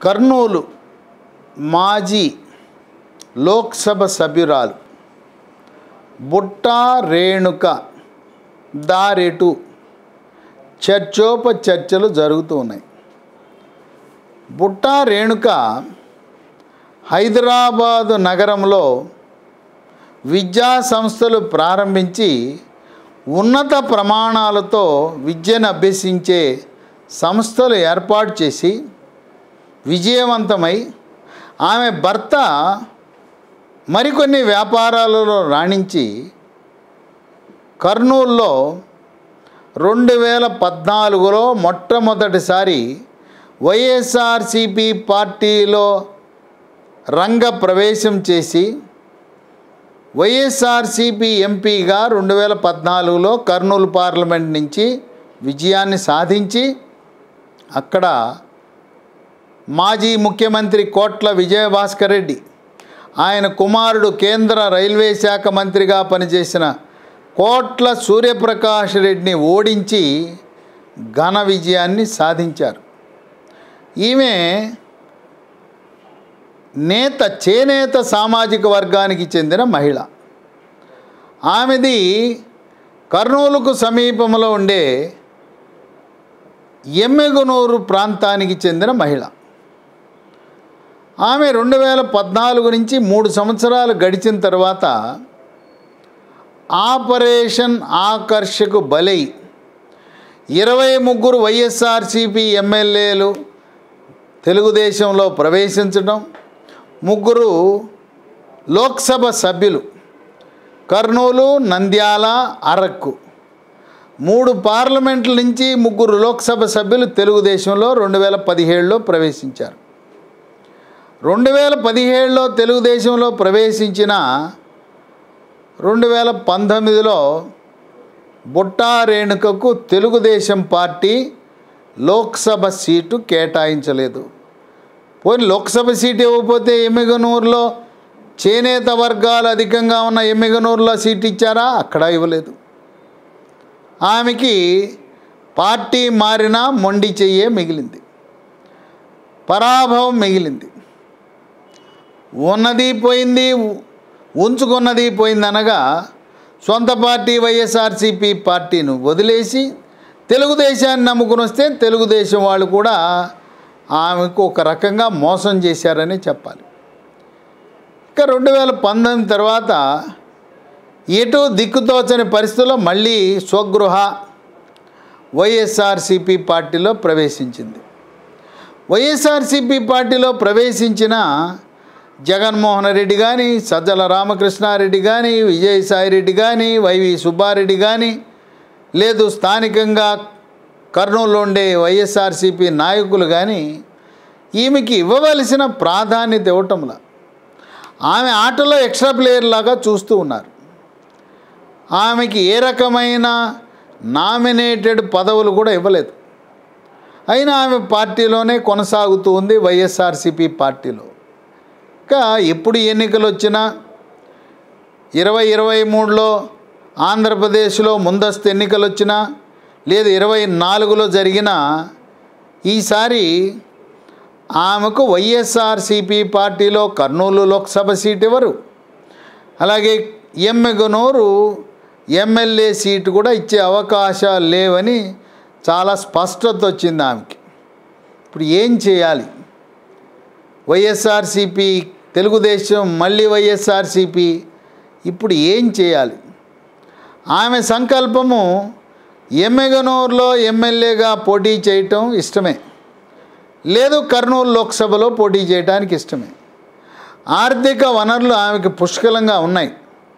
కర్నూలు మాజీ లోక్సభ సభ్యురాలు బుట్టా రేణుక దారెటు చర్చోపచర్చలు జరుగుతూ ఉన్నాయి బుట్టా రేణుక హైదరాబాదు నగరంలో విద్యా సంస్థలు ప్రారంభించి ఉన్నత ప్రమాణాలతో విద్యను అభ్యసించే సంస్థలు ఏర్పాటు చేసి విజయవంతమై ఆమె భర్త మరికొన్ని వ్యాపారాలలో రాణించి కర్నూలులో రెండు వేల పద్నాలుగులో మొట్టమొదటిసారి వైఎస్ఆర్సిపి పార్టీలో రంగ ప్రవేశం చేసి వైఎస్ఆర్సిపి ఎంపీగా రెండు వేల పద్నాలుగులో కర్నూలు పార్లమెంట్ నుంచి విజయాన్ని సాధించి అక్కడ మాజీ ముఖ్యమంత్రి కోట్ల విజయభాస్కర్ రెడ్డి ఆయన కుమారుడు కేంద్ర రైల్వే శాఖ మంత్రిగా పనిచేసిన కోట్ల సూర్యప్రకాష్ రెడ్డిని ఓడించి ఘన విజయాన్ని సాధించారు ఈమె నేత చేనేత సామాజిక వర్గానికి చెందిన మహిళ ఆమెది కర్నూలుకు సమీపంలో ఉండే ఎమ్మెగునూరు ప్రాంతానికి చెందిన మహిళ ఆమె రెండు వేల పద్నాలుగు నుంచి మూడు సంవత్సరాలు గడిచిన తర్వాత ఆపరేషన్ ఆకర్షకు బలై ఇరవై ముగ్గురు వైఎస్ఆర్సిపి ఎమ్మెల్యేలు తెలుగుదేశంలో ప్రవేశించడం ముగ్గురు లోక్సభ సభ్యులు కర్నూలు నంద్యాల అరకు మూడు పార్లమెంట్ల నుంచి ముగ్గురు లోక్సభ సభ్యులు తెలుగుదేశంలో రెండు వేల పదిహేడులో ప్రవేశించారు రెండు వేల పదిహేడులో తెలుగుదేశంలో ప్రవేశించిన రెండు వేల పంతొమ్మిదిలో బుట్టా రేణుకకు తెలుగుదేశం పార్టీ లోక్సభ సీటు కేటాయించలేదు పోనీ లోక్సభ సీట్ ఇవ్వకపోతే ఎమ్మిగనూరులో చేనేత వర్గాలు అధికంగా ఉన్న ఎమ్మిగనూరులో సీట్ ఇచ్చారా అక్కడ ఇవ్వలేదు ఆమెకి పార్టీ మారినా మొండి చెయ్యే మిగిలింది పరాభవం మిగిలింది ఉన్నది పోయింది ఉంచుకున్నది పోయింది అనగా సొంత పార్టీ వైఎస్ఆర్సీపీ పార్టీని వదిలేసి తెలుగుదేశాన్ని నమ్ముకుని వస్తే తెలుగుదేశం వాళ్ళు కూడా ఆమెకు ఒక రకంగా మోసం చేశారని చెప్పాలి ఇక రెండు వేల పంతొమ్మిది తర్వాత ఎటు దిక్కుతోచని పరిస్థితుల్లో మళ్ళీ స్వగృహ వైఎస్ఆర్సీపీ పార్టీలో ప్రవేశించింది వైఎస్ఆర్సీపీ పార్టీలో ప్రవేశించిన జగన్మోహన్ రెడ్డి కానీ సజ్జల రామకృష్ణారెడ్డి కానీ విజయసాయిరెడ్డి కానీ వైవి సుబ్బారెడ్డి కానీ లేదు స్థానికంగా కర్నూలులో ఉండే వైఎస్ఆర్సీపీ నాయకులు కానీ ఈమెకి ఇవ్వవలసిన ప్రాధాన్యత ఇవ్వటంలా ఆమె ఆటలో ఎక్స్ట్రా ప్లేయర్ లాగా చూస్తూ ఉన్నారు ఆమెకి ఏ రకమైన నామినేటెడ్ పదవులు కూడా ఇవ్వలేదు అయినా ఆమె పార్టీలోనే కొనసాగుతూ ఉంది వైఎస్ఆర్సీపీ పార్టీలో ఇంకా ఎప్పుడు ఎన్నికలు వచ్చినా ఇరవై ఇరవై మూడులో ఆంధ్రప్రదేశ్లో ముందస్తు ఎన్నికలు వచ్చినా లేదు ఇరవై నాలుగులో జరిగిన ఈసారి ఆమెకు వైఎస్ఆర్సీపీ పార్టీలో కర్నూలు లోక్సభ సీట్ ఇవ్వరు అలాగే ఎమ్మెగనూరు ఎమ్మెల్యే సీటు కూడా ఇచ్చే అవకాశాలు లేవని చాలా స్పష్టత వచ్చింది ఆమెకి ఇప్పుడు ఏం చేయాలి వైఎస్ఆర్సీపీ తెలుగుదేశం మళ్ళీ వైఎస్ఆర్సీపీ ఇప్పుడు ఏం చేయాలి ఆమె సంకల్పము ఎమ్మెగనూరులో ఎమ్మెల్యేగా పోటీ చేయటం ఇష్టమే లేదు కర్నూలు లోక్సభలో పోటీ చేయడానికి ఇష్టమే ఆర్థిక వనరులు ఆమెకు పుష్కలంగా ఉన్నాయి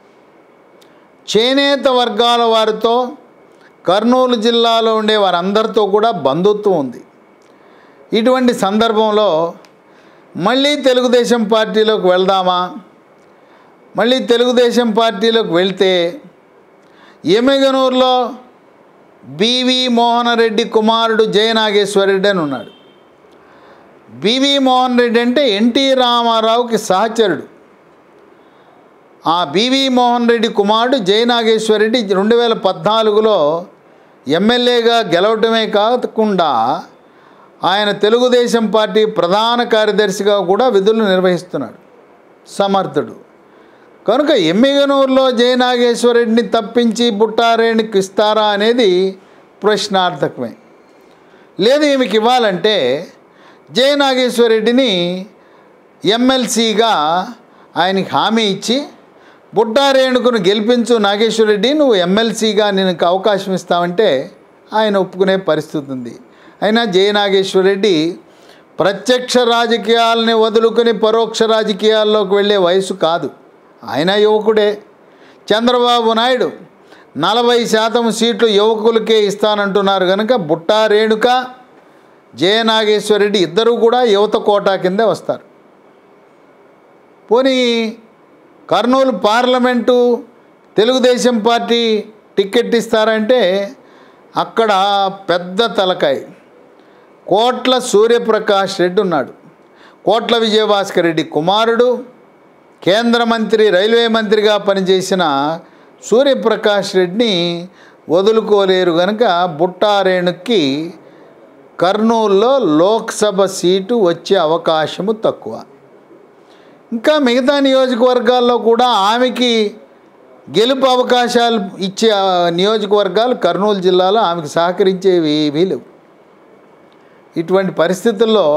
చేనేత వర్గాల వారితో కర్నూలు జిల్లాలో ఉండే వారందరితో కూడా బంధుత్వం ఉంది ఇటువంటి సందర్భంలో మళ్ళీ తెలుగుదేశం పార్టీలోకి వెళ్దామా మళ్ళీ తెలుగుదేశం పార్టీలోకి వెళ్తే ఎమ్మెగనూరులో బివి మోహన్ రెడ్డి కుమారుడు జయనాగేశ్వరరెడ్డి అని ఉన్నాడు బివి మోహన్ రెడ్డి అంటే ఎన్టీ రామారావుకి సహచరుడు ఆ బివి మోహన్ రెడ్డి కుమారుడు జయనాగేశ్వరరెడ్డి రెండు వేల పద్నాలుగులో ఎమ్మెల్యేగా గెలవటమే కాకుండా ఆయన తెలుగుదేశం పార్టీ ప్రధాన కార్యదర్శిగా కూడా విధులు నిర్వహిస్తున్నాడు సమర్థుడు కనుక ఎమ్మిగనూరులో జయనాగేశ్వరరెడ్డిని తప్పించి బుట్టారేణికి ఇస్తారా అనేది ప్రశ్నార్థకమే లేదు ఈమెకి ఇవ్వాలంటే జయనాగేశ్వరరెడ్డిని ఎమ్మెల్సీగా ఆయనకి హామీ ఇచ్చి బుట్టారేణుకును గెలిపించు నాగేశ్వరరెడ్డి నువ్వు ఎమ్మెల్సీగా నేను అవకాశం ఇస్తావంటే ఆయన ఒప్పుకునే పరిస్థితి ఉంది అయినా జయనాగేశ్వరరెడ్డి ప్రత్యక్ష రాజకీయాలని వదులుకొని పరోక్ష రాజకీయాల్లోకి వెళ్ళే వయసు కాదు ఆయన యువకుడే చంద్రబాబు నాయుడు నలభై శాతం సీట్లు యువకులకే ఇస్తానంటున్నారు కనుక బుట్టా రేణుక జయనాగేశ్వరరెడ్డి ఇద్దరూ కూడా యువత కోటా కిందే వస్తారు పోనీ Kurnool parliament Telugu Desam party ticket ఇస్తారంటే అక్కడ పెద్ద తలకాయ కోట్ల సూర్యప్రకాష్ రెడ్డి ఉన్నాడు కోట్ల విజయభాస్కర్ రెడ్డి కుమారుడు కేంద్ర మంత్రి రైల్వే మంత్రిగా పనిచేసిన సూర్యప్రకాష్ రెడ్డిని వదులుకోలేరు కనుక బుట్టారేణుకి కర్నూలులో లోక్సభ సీటు వచ్చే అవకాశము తక్కువ ఇంకా మిగతా నియోజకవర్గాల్లో కూడా ఆమెకి గెలుపు అవకాశాలు ఇచ్చే ఆ, నియోజకవర్గాలు కర్నూలు జిల్లాలో ఆమెకు సహకరించేవి ఏవీ లేవు ఇటువంటి పరిస్థితుల్లో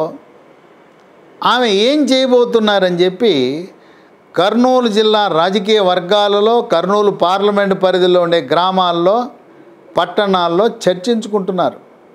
ఆమె ఏం చేయబోతున్నారని చెప్పి కర్నూలు జిల్లా రాజకీయ వర్గాలలో కర్నూలు పార్లమెంటు పరిధిలో ఉండే గ్రామాల్లో పట్టణాల్లో చర్చించుకుంటున్నారు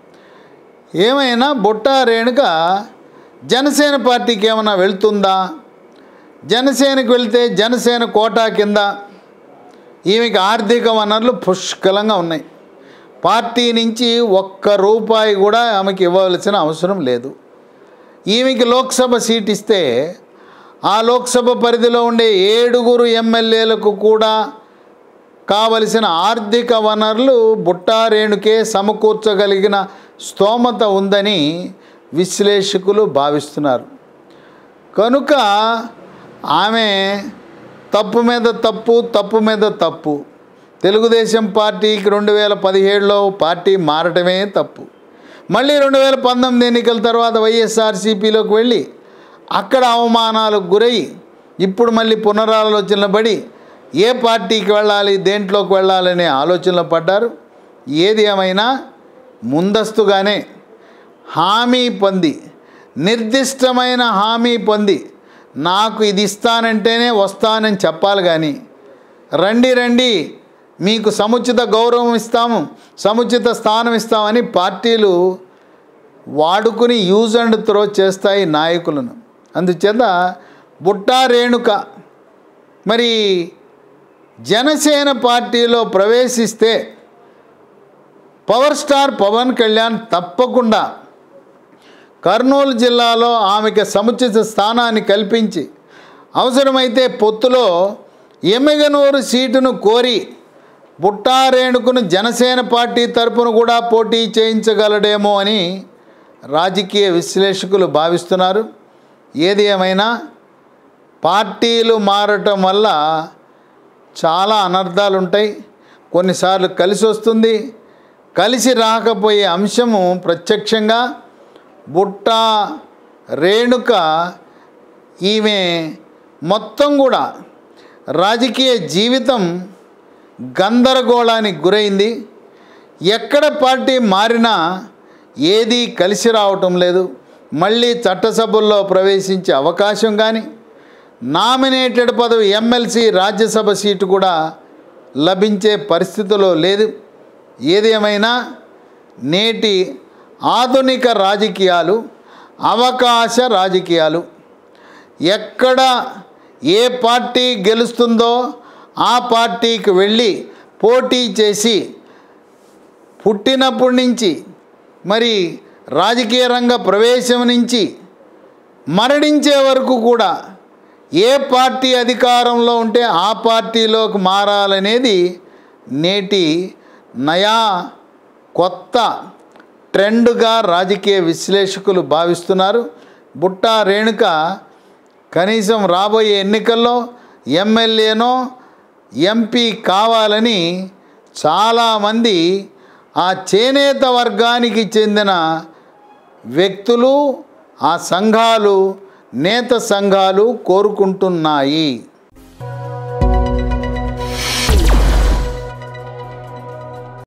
ఏమైనా బుట్టా రేణుక జనసేన పార్టీకి ఏమైనా వెళ్తుందా జనసేనకు వెళ్తే జనసేన కోటా కింద ఈమెకి ఆర్థిక వనరులు పుష్కలంగా ఉన్నాయి పార్టీ నుంచి ఒక్క రూపాయి కూడా ఆమెకి ఇవ్వవలసిన అవసరం లేదు ఈమెకి లోక్సభ సీట్ ఇస్తే ఆ లోక్సభ పరిధిలో ఉండే ఏడుగురు ఎమ్మెల్యేలకు కూడా కావలసిన ఆర్థిక వనరులు బుట్టారేణుకే సమకూర్చగలిగిన స్తోమత ఉందని విశ్లేషకులు భావిస్తున్నారు కనుక ఆమె తప్పు మీద తప్పు తప్పు మీద తప్పు తెలుగుదేశం పార్టీకి రెండు వేల పదిహేడులో పార్టీ మారటమే తప్పు మళ్ళీ రెండు వేల పంతొమ్మిది ఎన్నికల తర్వాత వైఎస్ఆర్సీపీలోకి వెళ్ళి అక్కడ అవమానాలకు గురై ఇప్పుడు మళ్ళీ పునరాలోచనలు పడి ఏ పార్టీకి వెళ్ళాలి దేంట్లోకి వెళ్ళాలనే ఆలోచనలో పడ్డారు ఏది ఏమైనా ముందస్తుగానే హామీ పొంది నిర్దిష్టమైన హామీ పొంది నాకు ఇది ఇస్తానంటేనే వస్తానని చెప్పాలి కానీ రండి రండి మీకు సముచిత గౌరవం ఇస్తాము సముచిత స్థానం ఇస్తామని పార్టీలు వాడుకుని యూజ్ అండ్ త్రో చేస్తాయి నాయకులను అందుచేత బుట్టా రేణుక మరి జనసేన పార్టీలో ప్రవేశిస్తే పవర్ స్టార్ పవన్ కళ్యాణ్ తప్పకుండా కర్నూలు జిల్లాలో ఆమెకి సముచిత స్థానాన్ని కల్పించి అవసరమైతే పొత్తులో ఎమ్మిగనూరు సీటును కోరి బుట్టారేణుకును జనసేన పార్టీ తరపున కూడా పోటీ చేయించగలడేమో అని రాజకీయ విశ్లేషకులు భావిస్తున్నారు ఏది ఏమైనా పార్టీలు మారటం వల్ల చాలా అనర్థాలు ఉంటాయి కొన్నిసార్లు కలిసి వస్తుంది కలిసి రాకపోయే అంశము ప్రత్యక్షంగా బుట్ట రేణుక ఈమె మొత్తం కూడా రాజకీయ జీవితం గందరగోళానికి గురైంది ఎక్కడ పార్టీ మారినా ఏదీ కలిసి రావటం లేదు మళ్ళీ చట్టసభల్లో ప్రవేశించే అవకాశం కానీ నామినేటెడ్ పదవి ఎమ్మెల్సీ రాజ్యసభ సీటు కూడా లభించే పరిస్థితిలో లేదు ఏదేమైనా నేటి ఆధునిక రాజకీయాలు అవకాశ రాజకీయాలు ఎక్కడ ఏ పార్టీ గెలుస్తుందో ఆ పార్టీకి వెళ్ళి పోటీ చేసి పుట్టినప్పటి నుంచి మరి రాజకీయ రంగ ప్రవేశం నుంచి మరణించే వరకు కూడా ఏ పార్టీ అధికారంలో ఉంటే ఆ పార్టీలోకి మారాలనేది నేటి నయా కొత్త ట్రెండ్గా రాజకీయ విశ్లేషకులు భావిస్తున్నారు బుట్టా రేణుక కనీసం రాబోయే ఎన్నికల్లో ఎమ్మెల్యేనో ఎంపీ కావాలని చాలామంది ఆ చేనేత వర్గానికి చెందిన వ్యక్తులు ఆ సంఘాలు నేత సంఘాలు కోరుకుంటున్నాయి